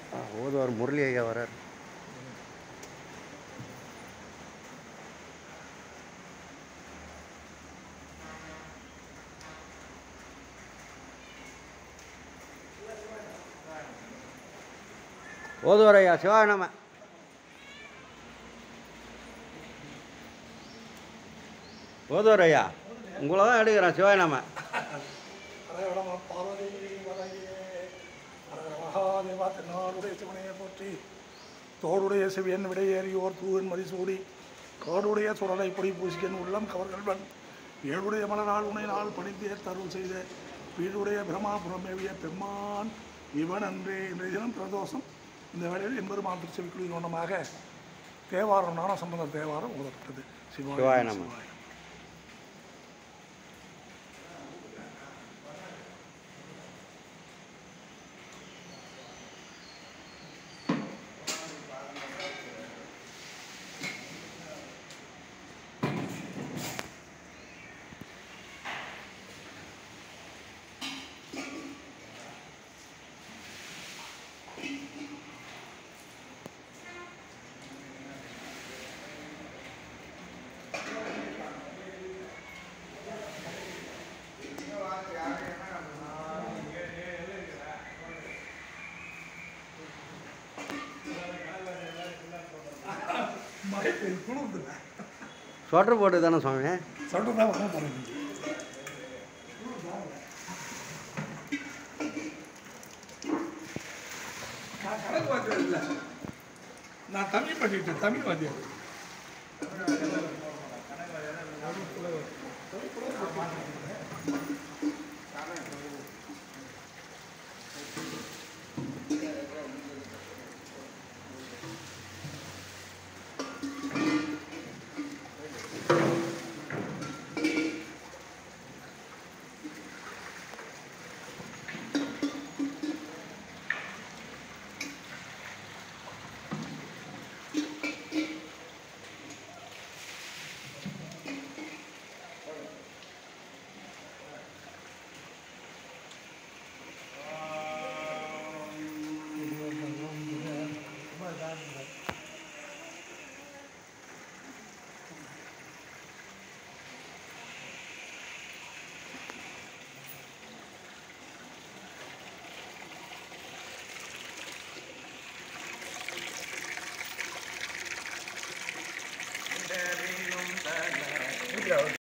ஓதுவார் முரளி ஐயா வரார் ஓதுவார் ஐயா சிவா நம்ம ஓதுவார் ஐயா உங்களை தான் எடுக்கிறேன் சிவாய் நாம அரகரம பார்வதி வரையே அரகர மகாதேவா தென்னாடுடைய சிவனையை போற்றி தோடுடைய சிவியன் விடையேறியோர் தூவன் மதிசூடி காடுடைய சுடலை பொடி பூசிக்கன் உள்ளம் கவர்கள்வன் ஏழுடைய மலரால் உனை நாள் பணித்தே தருள் செய்த வீடுடைய பிரமாபுரம் மேவிய பெம்மான் இவன் அன்றே இன்றைய தினம் பிரதோஷம் இந்த வேளையில் என்பெருமான் திருச்செவிக்குழி நோண்டமாக தேவாரம் ஞான சம்பந்த தேவாரம் ஓதப்பட்டது சிவாய சிவாய நம. சிவாய மழை பெய்யுது, குளிருதுங்க. ஸ்வெட்டர் போட்டு தானே சுவாமி சொல்றதா வர போறேன் நான் கணக்கு வாத்தியம் இல்லை நான் தமிழ் பண்ணிட்டேன் தமிழ் வாத்தியம்